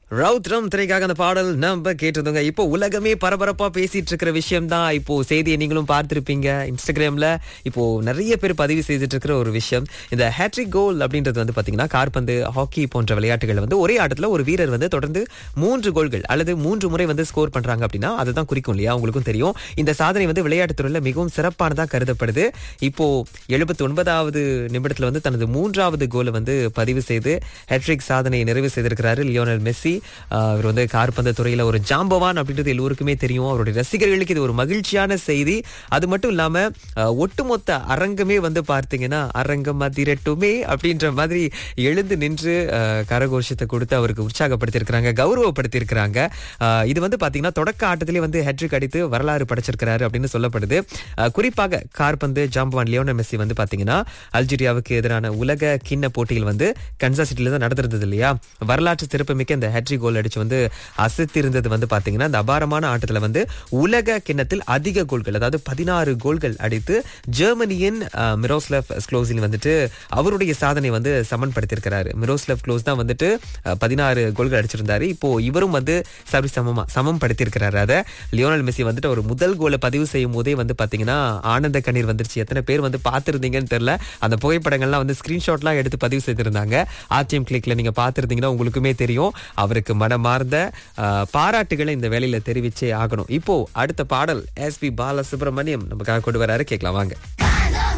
ரவுத்ரம் திரைக்காக அந்த பாடல் நம்ம கேட்டிருந்தோங்க இப்போ உலகமே பரபரப்பா பேசிட்டு இருக்கிற விஷயம் தான் இப்போ செய்தியை நீங்களும் பார்த்திருப்பீங்க இன்ஸ்டாகிராம்ல இப்போ நிறைய பேர் பதிவு செய்துட்டு இருக்கிற ஒரு விஷயம் இந்த ஹேட்ரிக் கோல் அப்படின்றது வந்து பாத்தீங்கன்னா கார்பந்து ஹாக்கி போன்ற விளையாட்டுகள் வந்து ஒரே ஆட்டத்துல ஒரு வீரர் வந்து தொடர்ந்து மூன்று கோல்கள் அல்லது மூன்று முறை வந்து ஸ்கோர் பண்றாங்க அப்படின்னா அதுதான் குறிக்கும் இல்லையா உங்களுக்கும் தெரியும் இந்த சாதனை வந்து விளையாட்டுத் துறையில மிகவும் சிறப்பானதா கருதப்படுது இப்போ எழுபத்தி ஒன்பதாவது நிமிடத்துல வந்து தனது மூன்றாவது கோலை வந்து பதிவு செய்து ஹேட்ரிக் சாதனையை நிறைவு செய்திருக்கிறாரு லியோனல் மெஸ்ஸி ஆஹ் இவர் வந்து கார்பந்து துறையில ஒரு ஜாம்பவான் அப்படின்றது எல்லோருக்குமே தெரியும் அவருடைய ரசிகர்களுக்கு இது ஒரு மகிழ்ச்சியான செய்தி அது மட்டும் இல்லாம ஆஹ் ஒட்டுமொத்த அரங்கமே வந்து பார்த்தீங்கன்னா அரங்கம் அதிரட்டுமே அப்படின்ற மாதிரி எழுந்து நின்று ஆஹ் கரகோஷத்தை கொடுத்து அவருக்கு உற்சாகப்படுத்தியிருக்கிறாங்க கௌரவப்படுத்தியிருக்கிறாங்க ஆஹ் இது வந்து பாத்தீங்கன்னா தொடக்க ஆட்டத்திலே வந்து ஹெட்ரிக் அடித்து வரலாறு படைச்சிருக்கிறாரு அப்படின்னு சொல்லப்படுது ஆஹ் குறிப்பாக கார்பந்து ஜாம்பவான் லியோனல் மெஸ்ஸி வந்து பாத்தீங்கன்னா அல்ஜீரியாவுக்கு எதிரான உலக கிண்ண போட்டிகள் வந்து கன்சா சிட்டில தான் நடந்திருந்தது இல்லையா வரலாற்று சிறப்புமிக்க இந்த ஹெட்ரிக் கோல் அடிச்சு வந்து அசத்திருந்தது வந்து பாத்தீங்கன்னா இந்த அபாரமான ஆட்டத்துல வந்து உலக கிண்ணத்தில் அதிக கோல்கள் அதாவது பதினாறு கோல்கள் அடித்து ஜெர்மனியின் அஹ், மிரோஸ்லவ் ஸ்க்ளோஸில் வந்துட்டு அவருடைய சாதனை வந்து சமன்படுத்தியிருக்கிறாரு மிரோஸ்லவ் க்ளோஸ் தான் வந்துட்டு அஹ், பதினாறு கோல்கள் அடிச்சிருந்தாரு இப்போ இவரும் வந்து சரி சமமா சமம் படுத்தியிருக்கிறாரு அதை லியோனல் மெஸ்ஸி வந்துட்டு ஒரு முதல் கோலை பதிவு செய்யும் போதே வந்து பாத்தீங்கன்னா ஆனந்த கண்ணீர் வந்துருச்சு எத்தனை பேர் வந்து பார்த்திருந்தீங்கன்னு தெரியல அந்த புகைப்படங்கள்லாம் வந்து ஸ்கிரீன்ஷாட்லாம் எடுத்து பதிவு செய்திருந்தாங்க ஆர்டிஎம் கிளிக்ல நீங்க பார்த்திருந்தீங்கன்னா உங்களுக்குமே தெரியும் அவருக்கு மனமார்ந்த ஆஹ், பாராட்டுகளை இந்த வேலையில தெரிவிச்சே ஆகணும் இப்போ அடுத்த பாடல் எஸ் பி பாலசுப்ரமணியம் நமக்காக கொண்டு வராரு கேட்கலாம் வாங்க